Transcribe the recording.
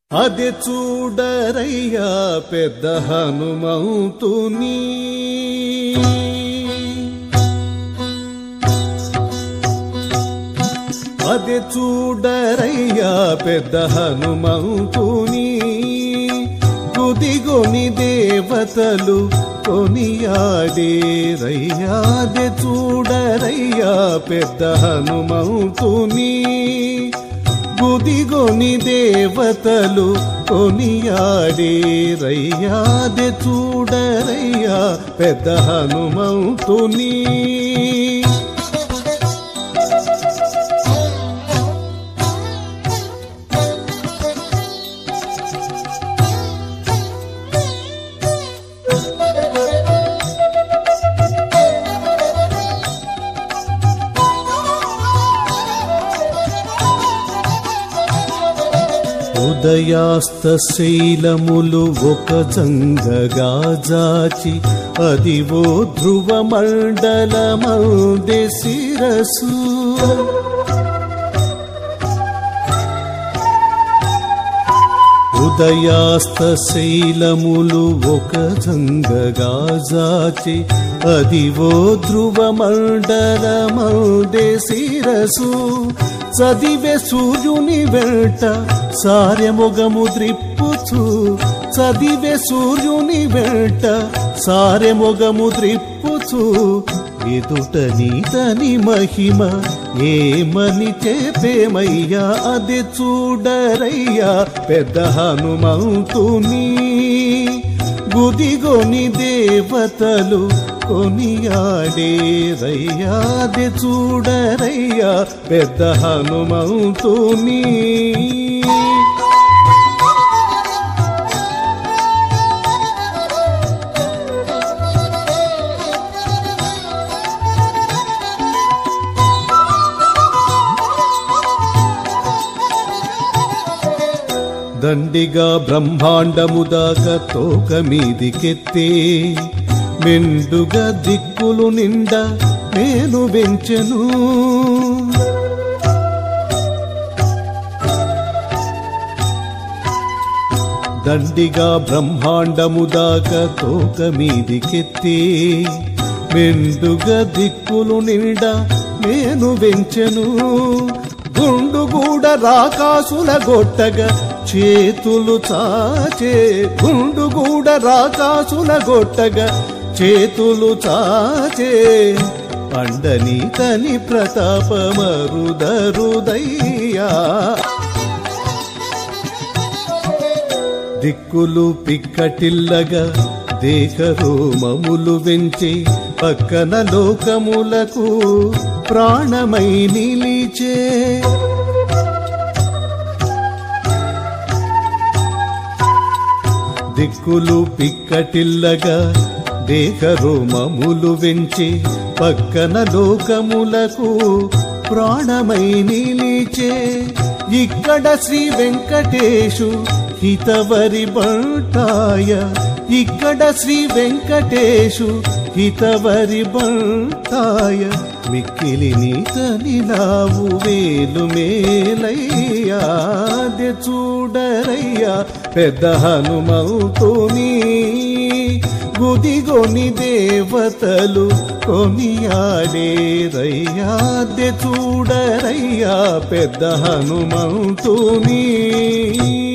అది చూడరయ్యా పెద్ద హనుమంతుని అది చూడరయ్యా పెద్ద హనుమంతుని గుదిగొని దేవతలు కొనియాడేరయ్యా అది చూడరయ్యా పెద్ద హనుమంతుని గుదిగొని దేవతలు కొనియాడేరయ్యాది చూడరయ్యా పెద్ద హనుమంతుని ఉదయాస్త శైలములు ఒక జంగగా జాచి అదివో ధ్రువ మండలమౌదే శిరసు ఉదయాస్త శైలములు ఒక జంగగా జాచి అదివో ధ్రువ మండలమౌదే శిరసు చదివే సూర్యుని వెంట సారెమొగము ద్రిప్పుచు చదివే సూర్యుని వెంట సారెమొగము ద్రిప్పుచు ఎదుట నీతని మహిమ ఏమని చెప్పేమయ్యా అది చూడరయ్యా పెద్ద హనుమంతుని గుదిగొని దేవతలు కొనియాడేరయ్యాది చూడరయ్యా పెద్ద హనుమంతుని దండిగా బ్రహ్మాండము దాకా తోక మీదికెత్తే మెండుగా దిక్కులు నిండా నేను వెంచెను దండిగా బ్రహ్మాండము దాకా తోక మీదికెత్తే మెండుగా దిక్కులు నిండా నేను వెంచెను గుండు గూడ రాకాసుల గొట్టగా చేతులు చాచే గుండు గూడ రాకాసుల గొట్టగా చేతులు చాచే పండని తని ప్రతాపమరుదరుదయ్యా దిక్కులు పిక్కటిల్లగా దేహరోమములు వెంచి పక్కన లోకములకు ప్రాణమై నిలిచే దిక్కులు పిక్కటిల్లగా దేహరోమములు వెంచి పక్కన లోకములకు ప్రాణమై నిలిచే ఇక్కడ శ్రీ వెంకటేశు హితవరి బంటాయ ఇక్కడ శ్రీ వెంకటేశు హితవరి బంటాయ మిక్కిలి నీతని నావు వేలు మేలయ్యా దె చూడరయ్యా పెద్ద హనుమవుతుని గుదిగొని దేవతలు కొనియాడేరయ్యా దె చూడరయ్యా పెద్ద హనుమంతుని